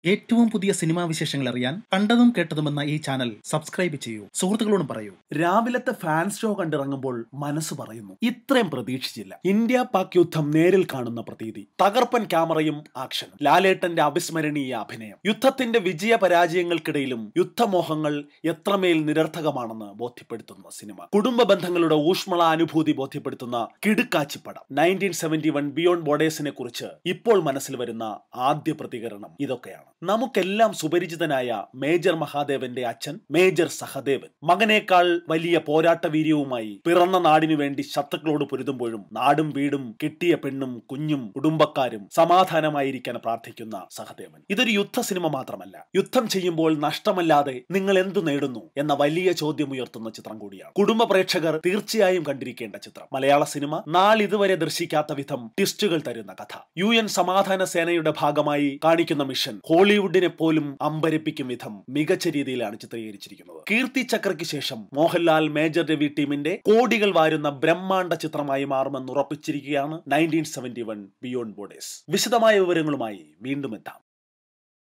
ഏറ്റവും പുതിയ സിനിമാ വിശേഷങ്ങൾ അറിയാൻ കണ്ടതും കേട്ടതുമെന്ന ഈ ചാനൽ സബ്സ്ക്രൈബ് ചെയ്യൂ സുഹൃത്തുക്കളോടും പറയൂ രാവിലത്തെ ഫാൻസ് ഷോ കണ്ടിറങ്ങുമ്പോൾ മനസ്സ് പറയുന്നു ഇത്രയും പ്രതീക്ഷിച്ചില്ല ഇന്ത്യ പാക് യുദ്ധം നേരിൽ കാണുന്ന പ്രതീതി തകർപ്പൻ ക്യാമറയും ആക്ഷനും ലാലേട്ടന്റെ അവിസ്മരണീയ അഭിനയം യുദ്ധത്തിന്റെ വിജയ പരാജയങ്ങൾക്കിടയിലും യുദ്ധമോഹങ്ങൾ എത്രമേൽ നിരർത്ഥകമാണെന്ന് ബോധ്യപ്പെടുത്തുന്ന സിനിമ കുടുംബ ബന്ധങ്ങളുടെ ഊഷ്മള അനുഭൂതി ബോധ്യപ്പെടുത്തുന്ന കിടുക്കാച്ചിപ്പടം നയൻറ്റീൻ സെവന്റി വൺ ബിയോണ്ട് ബോർഡേഴ്സിനെ കുറിച്ച് ഇപ്പോൾ മനസ്സിൽ വരുന്ന ആദ്യ പ്രതികരണം ഇതൊക്കെയാണ് നമുക്കെല്ലാം സുപരിചിതനായ മേജർ മഹാദേവന്റെ അച്ഛൻ മേജർ സഹദേവൻ മകനേക്കാൾ വലിയ പോരാട്ട വീര്യവുമായി പിറന്ന നാടിനു വേണ്ടി ശത്രുക്കളോട് പൊരുതുമ്പോഴും നാടും വീടും കിട്ടിയ പെണ്ണും കുഞ്ഞും കുടുംബക്കാരും സമാധാനമായിരിക്കാൻ പ്രാർത്ഥിക്കുന്ന സഹദേവൻ ഇതൊരു യുദ്ധ സിനിമ മാത്രമല്ല യുദ്ധം ചെയ്യുമ്പോൾ നഷ്ടമല്ലാതെ നിങ്ങൾ എന്തു നേടുന്നു എന്ന വലിയ ചോദ്യം ഉയർത്തുന്ന ചിത്രം കൂടിയാണ് കുടുംബ പ്രേക്ഷകർ തീർച്ചയായും കണ്ടിരിക്കേണ്ട ചിത്രം മലയാള സിനിമ നാളിതുവരെ ദർശിക്കാത്ത വിധം ട്വിസ്റ്റുകൾ തരുന്ന കഥ യു എൻ സമാധാന സേനയുടെ ഭാഗമായി കാണിക്കുന്ന മിഷൻ ഹോളിവുഡിനെ പോലും അമ്പരപ്പിക്കും വിധം മികച്ച രീതിയിലാണ് ചിത്രീകരിച്ചിരിക്കുന്നത് കീർത്തി ചക്രയ്ക്ക് ശേഷം മോഹൻലാൽ മേജർ രവി ടീമിന്റെ കോടികൾ വാരുന്ന ബ്രഹ്മാണ്ഡ ചിത്രമായി മാറുമെന്ന് ഉറപ്പിച്ചിരിക്കുകയാണ് nineteen seventy one Beyond Borders വിശദമായ വിവരങ്ങളുമായി വീണ്ടും എത്താം